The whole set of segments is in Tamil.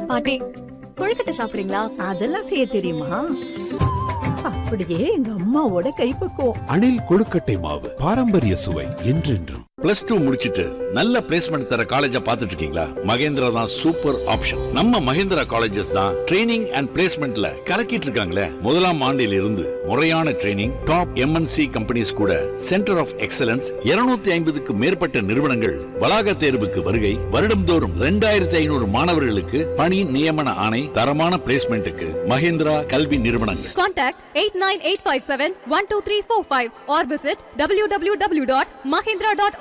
பாட்டி கொழுக்கட்டை சாப்பிடுறீங்களா அதெல்லாம் செய்ய தெரியுமா அப்படியே எங்க அம்மாவோட கைப்பக்குவம் அணில் கொழுக்கட்டை மாவு பாரம்பரிய சுவை என்றென்றும் பிளஸ் டூ முடிச்சிட்டு நல்ல பிளேஸ்மெண்ட் தர காலேஜா பார்த்துட்டு இருக்கீங்களா மகேந்திரா தான் சூப்பர் ஆப்ஷன் நம்ம மகேந்திரா காலேஜஸ் தான் ட்ரைனிங் அண்ட் பிளேஸ்மெண்ட்ல கலக்கிட்டு இருக்காங்களே முதலாம் ஆண்டில் இருந்து முறையான ட்ரைனிங் டாப் எம்என்சி கம்பெனிஸ் கூட சென்டர் ஆஃப் எக்ஸலன்ஸ் 250 ஐம்பதுக்கு மேற்பட்ட நிறுவனங்கள் வளாக தேர்வுக்கு வருகை வருடம்தோறும் ரெண்டாயிரத்தி ஐநூறு மாணவர்களுக்கு பணி நியமன ஆணை தரமான பிளேஸ்மெண்ட்டுக்கு மகேந்திரா கல்வி நிறுவனங்கள் Contact 89857-12345 or visit www.mahindra.org.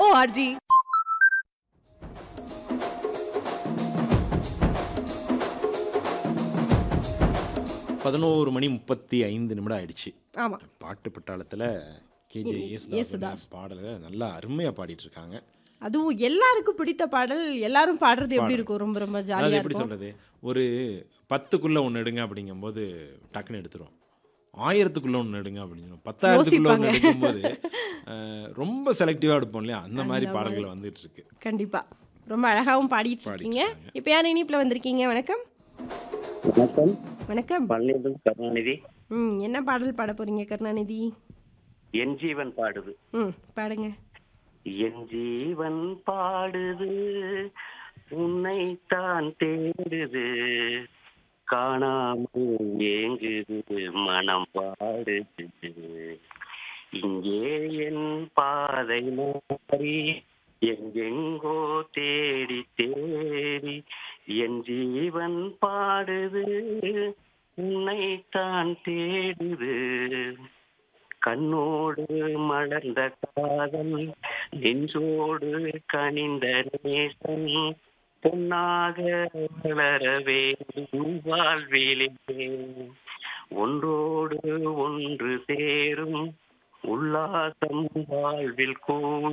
பதினோரு மணி முப்பத்தி ஐந்து நிமிடம் ஆயிடுச்சு ஆமா பாட்டு பட்டாளத்தில் கேஜே யேசுதாஸ். யேசுதாஸ் பாடலை நல்லா அருமையாக பாடிட்டு இருக்காங்க அதுவும் எல்லாருக்கும் பிடித்த பாடல் எல்லாரும் பாடுறது எப்படி இருக்கும் ரொம்ப ரொம்ப அதாவது ஜாலியா எப்படி இருக்கும் சொல்றது ஒரு பத்துக்குள்ள ஒன்று எடுங்க அப்படிங்கும்போது டக்குன்னு எடுத்துரும் ஆயிரத்துக்குள்ள ஒன்று எடுங்க அப்படின்னு பத்தாயிரத்துக்குள்ள ஒன்று யோசிப்பாங்க. எடுக்கும்போது அஹ், ரொம்ப செலக்டிவாக எடுப்போம் இல்லையா அந்த மாதிரி பாடல்கள் வந்துட்டு இருக்கு கண்டிப்பா ரொம்ப அழகாவும் பாடிட்டு இருக்கீங்க இப்போ யார் இனிப்புல வந்திருக்கீங்க வணக்கம் வணக்கம் வணக்கம் பள்ளியிலும் கருணாநிதி ம் என்ன பாடல் பாட போறீங்க கருணாநிதி என் ஜீவன் பாடுது ம் பாடுங்க என் ஜீவன் பாடுது உன்னைத்தான் தேடுது காணாமல் ஏங்குது மனம் பாடுது இங்கே என் பாதை மாறி எங்கெங்கோ தேடி தேடி என் ஜீவன் பாடுது உன்னைத்தான் தேடுது கண்ணோடு மலர்ந்த காதல் நெஞ்சோடு கனிந்த நேசம் பொன்னாக வளர வேண்டும் வாழ்விலே ஒன்றோடு ஒன்று சேரும் உல்லாசம் வாழ்வில் கூடும்